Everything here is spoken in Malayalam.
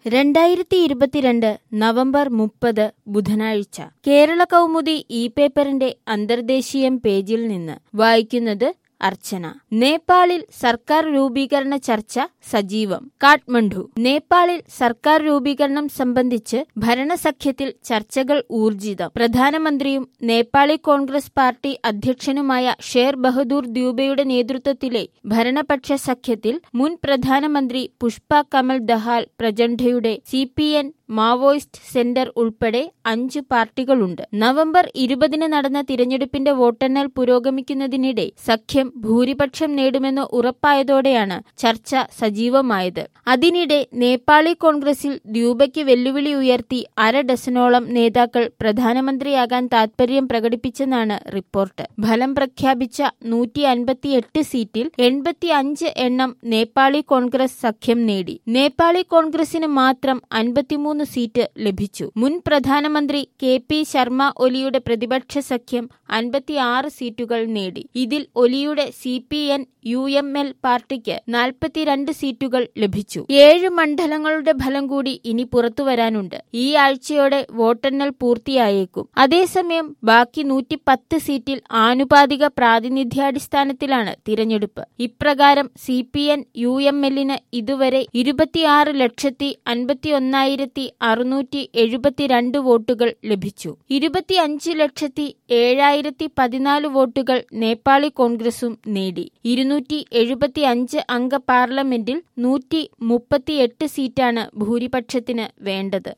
രണ്ടായിരത്തി ഇരുപത്തിരണ്ട് നവംബർ മുപ്പത് ബുധനാഴ്ച കേരള കൗമുദി ഇ പേപ്പറിന്റെ അന്തർദേശീയം പേജിൽ നിന്ന് വായിക്കുന്നത് അർച്ചന നേപ്പാളിൽ സർക്കാർ രൂപീകരണ ചർച്ച സജീവം കാഠ്മണ്ഡു നേപ്പാളിൽ സർക്കാർ രൂപീകരണം സംബന്ധിച്ച് ഭരണസഖ്യത്തിൽ ചർച്ചകൾ ഊർജിതം പ്രധാനമന്ത്രിയും നേപ്പാളി കോൺഗ്രസ് പാർട്ടി അധ്യക്ഷനുമായ ഷേർ ബഹദൂർ ദ്യൂബയുടെ നേതൃത്വത്തിലെ ഭരണപക്ഷ സഖ്യത്തിൽ മുൻ പ്രധാനമന്ത്രി പുഷ്പ കമൽ ദഹാൽ പ്രചണ്ഡയുടെ C P N Maoist Centre ഉൾപ്പെടെ അഞ്ച് പാർട്ടികളുണ്ട് നവംബർ ഇരുപതിന് നടന്ന തിരഞ്ഞെടുപ്പിന്റെ വോട്ടെണ്ണൽ പുരോഗമിക്കുന്നതിനിടെ സഖ്യം ഭൂരിപക്ഷം നേടുമെന്ന് ഉറപ്പായതോടെയാണ് ചർച്ച സജീവമായത് അതിനിടെ നേപ്പാളി കോൺഗ്രസിൽ ദ്യൂബയ്ക്ക് വെല്ലുവിളി ഉയർത്തി അര ഡസനോളം നേതാക്കൾ പ്രധാനമന്ത്രിയാകാൻ താൽപര്യം പ്രകടിപ്പിച്ചെന്നാണ് റിപ്പോർട്ട് ഫലം പ്രഖ്യാപിച്ച നൂറ്റി അൻപത്തിയെട്ട് സീറ്റിൽ എൺപത്തി അഞ്ച് എണ്ണം നേപ്പാളി കോൺഗ്രസ് സഖ്യം നേടി നേപ്പാളി കോൺഗ്രസിന് മാത്രം അൻപത്തിമൂന്ന് സീറ്റ് ലഭിച്ചു മുൻ പ്രധാനമന്ത്രി കെ പി ശർമ്മ ഒലിയുടെ പ്രതിപക്ഷ സഖ്യം അൻപത്തിയാറ് സീറ്റുകൾ നേടി ഇതിൽ ഒലിയുടെ C P N U M L പാർട്ടിക്ക് നാൽപ്പത്തിരണ്ട് സീറ്റുകൾ ലഭിച്ചു ഏഴ് മണ്ഡലങ്ങളുടെ ഫലം കൂടി ഇനി പുറത്തുവരാനുണ്ട് ഈ ആഴ്ചയോടെ വോട്ടെണ്ണൽ പൂർത്തിയായേക്കും അതേസമയം ബാക്കി നൂറ്റി പത്ത് സീറ്റിൽ ആനുപാതിക പ്രാതിനിധ്യാടിസ്ഥാനത്തിലാണ് തിരഞ്ഞെടുപ്പ് ഇപ്രകാരം C P N U M എല്ലിന് ഇതുവരെ ഇരുപത്തിയാറ് ലക്ഷത്തി അൻപത്തി ഒന്നായിരത്തി അറുന്നൂറ്റി എഴുപത്തിരണ്ട് വോട്ടുകൾ ലഭിച്ചു ഇരുപത്തിയഞ്ച് ലക്ഷത്തി ഏഴായിരത്തി പതിനാല് വോട്ടുകൾ നേപ്പാളി കോൺഗ്രസും നേടി ഇരുന്നൂറ്റി എഴുപത്തി അഞ്ച് അംഗ പാർലമെന്റിൽ നൂറ്റി മുപ്പത്തിയെട്ട് സീറ്റാണ് ഭൂരിപക്ഷത്തിന് വേണ്ടത്